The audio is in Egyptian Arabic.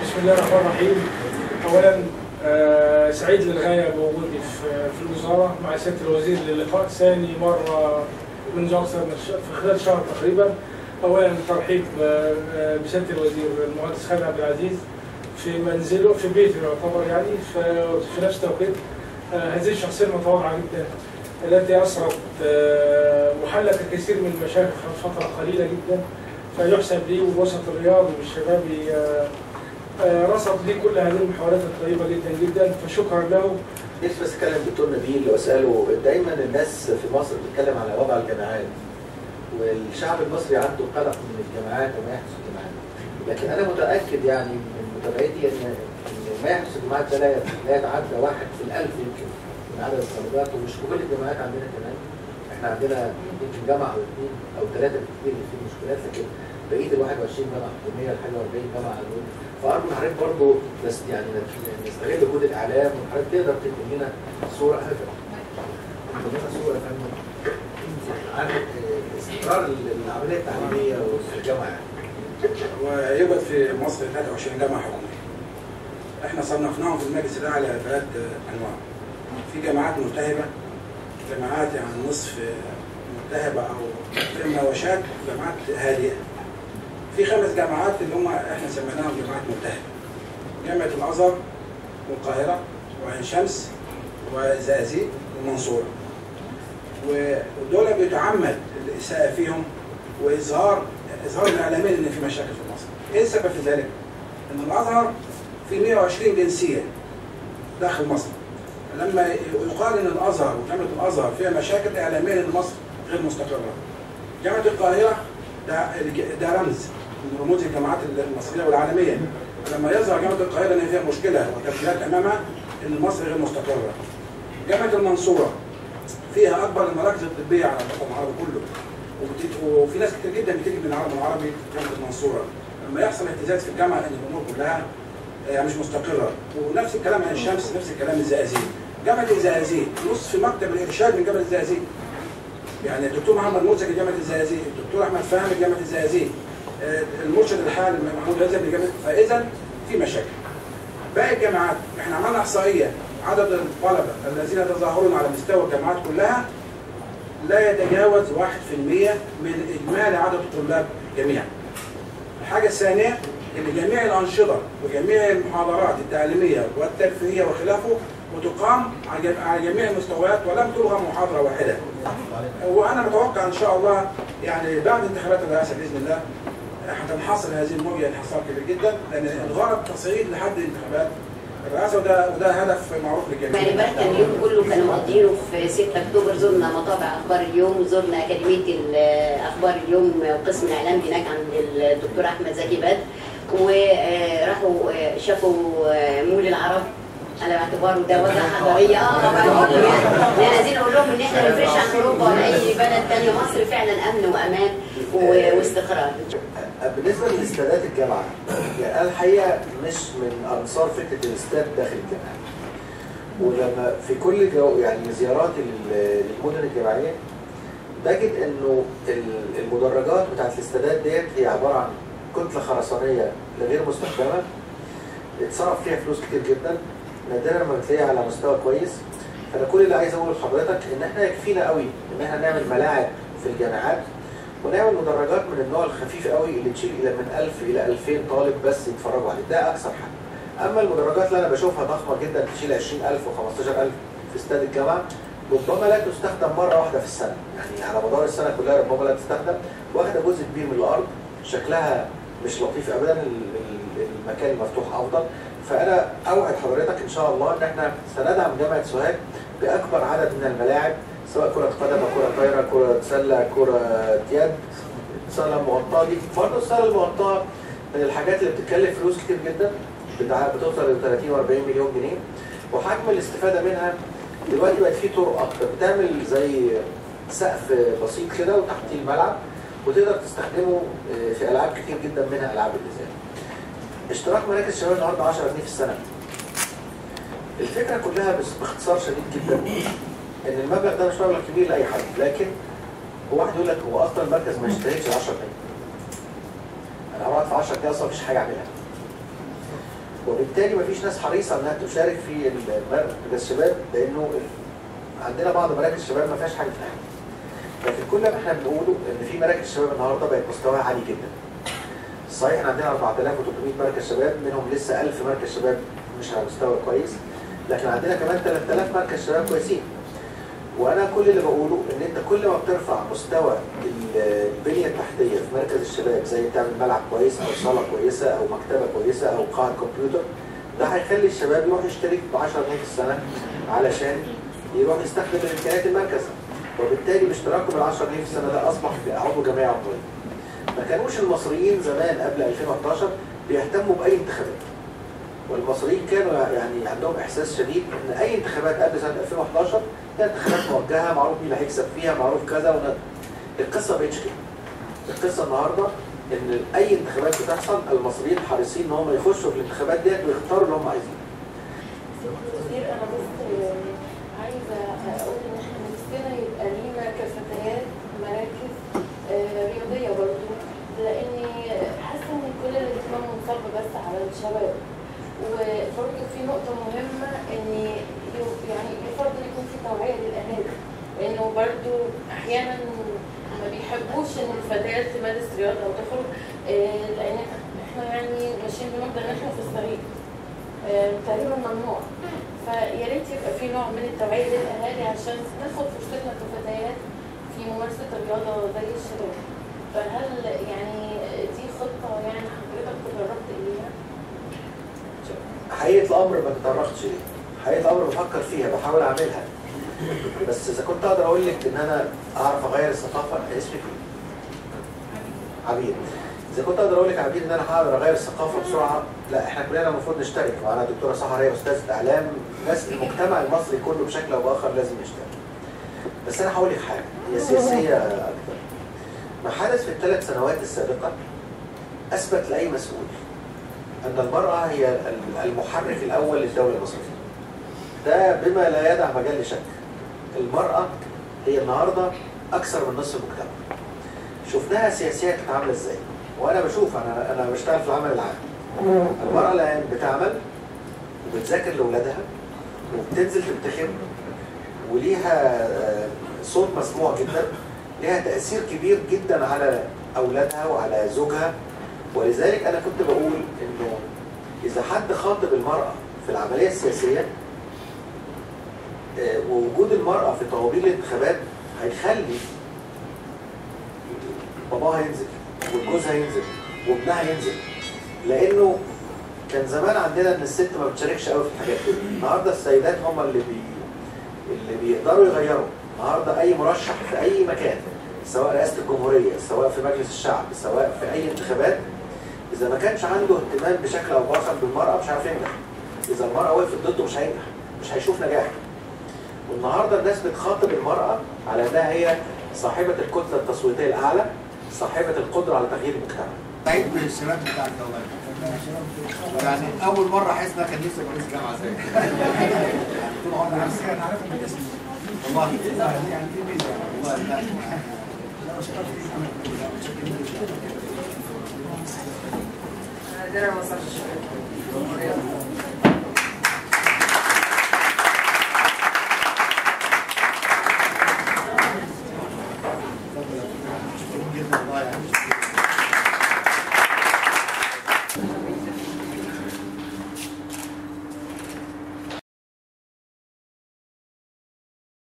بسم الله الرحمن الرحيم اولا آه، سعيد للغايه بوجودي في في الوزاره مع سياده الوزير للقاء ثاني مره منذ اكثر من ش- في خلال شهر تقريبا اولا ترحيب آه، آه، بسياده الوزير المهندس خالد عبد العزيز في منزله في بيته يعتبر يعني في في نفس التوقيت آه، هذه الشخصيه المتواضعه جدا التي اسرت آه، وحلت الكثير من المشاكل في فتره قليله جدا فيحسب لي والوسط الرياضي والشبابي آه، آه، رصد لي كل هذه المحاولات الطيبه جدا جدا فشكرا له نفسي بس اتكلم دكتور نبيل واساله دايما الناس في مصر بتتكلم على وضع الجامعات والشعب المصري عنده قلق من الجامعات وما يحدث في الجامعات لكن انا متاكد يعني من متابعتي ان إن ما يحدث في الجامعات ده لا لا يتعدى واحد في الالف يمكن من عدد الطالبات ومش في كل الجامعات عندنا كمان احنا عندنا يمكن جامعه او اثنين او ثلاثه كتير اللي فيه مشكلات لكن بقيه ال 21 جامعه حكوميه لحاجه 40 جامعه علوم فارجو من حضرتك برضه بس يعني نستغل وجود الاعلام وحضرتك تقدر تدي لنا صوره تدي لنا صوره يا فندم عن استقرار العمليه التعليميه في الجامعه ويوجد في مصر 23 جامعه حكوميه. احنا صنفناهم في المجلس الاعلى ثلاث انواع. في جامعات ملتهبه، جامعات يعني نصف ملتهبه او في مناوشات، جامعات هادئه. في خمس جامعات اللي هم احنا سميناهم جامعات ملتهبه. جامعه الازهر والقاهره وعين شمس وزقازيق والمنصوره. ودول بيتعمد الاساءه فيهم واظهار اظهار الاعلاميين ان في مشاكل في مصر. ايه السبب في ذلك؟ ان الازهر في 120 جنسيه داخل مصر. لما يقال ان الازهر وجامعه الازهر فيها مشاكل اعلاميه ان مصر غير مستقره. جامعه القاهره ده ده رمز من رموز الجامعات المصريه والعالميه. لما يظهر جامعه القاهره ان فيها مشكله وتفكيرات امامها ان مصر غير مستقره. جامعه المنصوره فيها اكبر المراكز الطبيه على الوطن العربي كله. وبت- وفي ناس كتير جدا بتيجي من العالم العربي جامعه المنصوره لما يحصل اهتزاز في الجامعه ان الامور كلها آه، مش مستقره ونفس الكلام عن الشمس نفس الكلام الزقازيق جامعه الزقازيق نصف مكتب الارشاد من جامعه الزقازيق يعني الدكتور محمد مرسي في جامعه الزقازيق الدكتور احمد فهمي في جامعه الزقازيق آه، المرشد الحالي محمود رزق في جامعه فاذا في مشاكل باقي الجامعات احنا عملنا احصائيه عدد الطلبه الذين يتظاهرون على مستوى الجامعات كلها لا يتجاوز 1% من اجمالي عدد الطلاب جميعا. الحاجه الثانيه ان جميع الانشطه وجميع المحاضرات التعليميه والترفيهيه وخلافه وتقام على جم- على جميع المستويات ولم تلغى محاضره واحده. وانا متوقع ان شاء الله يعني بعد انتخابات الرئاسه باذن الله هتنحصر هذه الموجه انحصار كبير جدا لان الغرض تصعيد لحد انتخابات الرئاسه وده وده هدف معروف للجميع. يعني بقى كان اليوم كله كانوا مقضينه في 6 اكتوبر زرنا مطابع اخبار اليوم وزرنا اكاديميه ال- اخبار اليوم وقسم الاعلام هناك عند الدكتور احمد زكي بدر وراحوا شافوا مول العرب على اعتباره ده وجهه حضاريه اه طبعا يعني عايزين اقول لهم ان احنا ما نفرقش عن اوروبا ولا اي بلد ثانيه مصر فعلا امن وامان و- واستقرار بالنسبه لاستادات الجامعه يعني انا الحقيقه مش من انصار فكره الاستاد داخل الجامعه ولما في كل جو يعني زيارات لل- للمدن الجامعيه بجد انه ال- المدرجات بتاعت الاستادات ديت هي عباره عن كتله خرسانيه غير مستخدمه اتصرف فيها فلوس كتير جدا نادرا ما بتلاقيها على مستوى كويس فانا كل اللي عايز اقوله لحضرتك ان احنا يكفينا قوي ان احنا نعمل ملاعب في الجامعات ونعمل مدرجات من النوع الخفيف قوي اللي تشيل الى من 1000 الى 2000 طالب بس يتفرجوا عليه ده اكثر حاجه اما المدرجات اللي انا بشوفها ضخمه جدا تشيل 20000 و15000 في استاد الجامعه ربما لا تستخدم مره واحده في السنه يعني على مدار السنه كلها ربما لا تستخدم واخده جزء كبير من الارض شكلها مش لطيف ابدا ال- ال- المكان المفتوح افضل فانا اوعد حضرتك ان شاء الله ان احنا سندعم جامعه سوهاج باكبر عدد من الملاعب سواء كره قدم او كره طايره كره سله كره يد صاله مغطاه دي برضه الصاله المغطاه من الحاجات اللي بتتكلف فلوس كتير جدا بتاع- بتوصل ل 30 و40 مليون جنيه وحجم الاستفاده منها دلوقتي بقت في طرق اكتر بتعمل زي سقف بسيط كده وتحتيه الملعب وتقدر تستخدمه آه، في العاب كتير جدا منها العاب اللزان. اشتراك مراكز الشباب النهارده 10 جنيه في السنه. الفكره كلها بس باختصار شديد جدا ان المبلغ ده مش مبلغ كبير لاي حد لكن هو واحد يقول لك هو اصلا المركز ما يشتركش 10 جنيه. انا قعدت في 10 جنيه اصلا مفيش حاجه اعملها. وبالتالي مفيش ناس حريصه انها تشارك في مركز الشباب لانه عندنا بعض مراكز الشباب ما فيهاش حاجه في الحاجة. لكن كل ما احنا بنقوله ان في مراكز الشباب النهارده بقت مستواها عالي جدا. صحيح احنا عندنا 4300 مركز شباب منهم لسه 1000 مركز شباب مش على مستوى كويس لكن عندنا كمان 3000 مركز شباب كويسين. وانا كل اللي بقوله ان انت كل ما بترفع مستوى البنيه التحتيه في مركز الشباب زي تعمل ملعب كويس او صاله كويسه او مكتبه كويسه او قاعه كمبيوتر ده هيخلي الشباب يروح يشترك ب 10 جنيه في السنه علشان يروح يستخدم امكانيات المركز وبالتالي باشتراكه بال 10 جنيه في السنه ده اصبح في عضو جمعيه عضويه. ما كانوش المصريين زمان قبل 2011 بيهتموا باي انتخابات. والمصريين كانوا يعني عندهم احساس شديد ان اي انتخابات قبل سنه 2011 هي انتخابات موجهه معروف مين اللي هيكسب فيها معروف كذا ون... القصه ما بقتش كده. القصه النهارده ان اي انتخابات بتحصل المصريين حريصين ان هم يخشوا في الانتخابات ديت ويختاروا اللي هم عايزينه. كتير انا بس عايزه اقول ان احنا نفسنا يبقى لينا كفتيات مراكز آه، رياضيه برضه لاني حاسه ان كل الاهتمام منصب بس على الشباب وبرضه في نقطه مهمه ان يو- يعني يفضل يكون في توعيه للاهالي لانه برضه احيانا ما بيحبوش ان الفتيات تمارس رياضه او تخرج آه، لان احنا يعني ماشيين بمبدا ان احنا في الطريق آه، تقريبا ممنوع فيا ريت يبقى في نوع من التوعيه للاهالي عشان ناخد فرصتنا كفتيات في ممارسه الرياضه زي الشباب فهل يعني دي خطه يعني حضرتك تجربت اليها؟ حقيقه الامر ما تطرقتش ليه حقيقه الامر بفكر فيها بحاول اعملها بس اذا كنت اقدر اقول لك ان انا اعرف اغير الثقافه اسمك ايه؟ عبير اذا كنت اقدر اقول لك يا عبير ان انا هقدر اغير الثقافه بسرعه لا احنا كلنا المفروض نشترك معانا الدكتوره سحر هي استاذه اعلام ناس المجتمع المصري كله بشكل او باخر لازم يشترك بس انا هقول لك حاجه هي سياسيه اكتر ما حدث في الثلاث سنوات السابقه اثبت لاي مسؤول ان المراه هي المحرك الاول للدوله المصريه ده بما لا يدع مجال لشك المراه هي النهارده اكثر من نصف المجتمع شفناها سياسيا كانت عامله ازاي وانا بشوف انا انا بشتغل في العمل العام المراه الان بتعمل وبتذاكر لاولادها وبتنزل تنتخب وليها آه، صوت مسموع جدا ليها تاثير كبير جدا على اولادها وعلى زوجها ولذلك انا كنت بقول انه اذا حد خاطب المراه في العمليه السياسيه آه، ووجود المراه في طوابير الانتخابات هيخلي باباها ينزل وجوزها ينزل وابنها ينزل لانه كان زمان عندنا ان الست ما بتشاركش قوي في الحاجات دي النهارده السيدات هم اللي بي اللي بيقدروا يغيروا النهارده اي مرشح في اي مكان سواء رئاسه الجمهوريه سواء في مجلس الشعب سواء في اي انتخابات اذا ما كانش عنده اهتمام بشكل او باخر بالمراه مش عارف ينجح اذا المراه وقفت ضده مش هينجح مش هيشوف نجاح والنهارده الناس بتخاطب المراه على انها هي صاحبه الكتله التصويتيه الاعلى صاحبه القدره على تغيير المجتمع سعيد بالشباب بتاعك ده والله يعني اول مره احس ان انا كان نفسي ابقى رئيس جامعه زي يعني طول عمري نفسي انا عارف من اسمي والله يعني في ميزه والله لا. لو شكرت فيك انا متشكرين جدا عندنا ما وصلش شوية. شكرا جدا والله يعني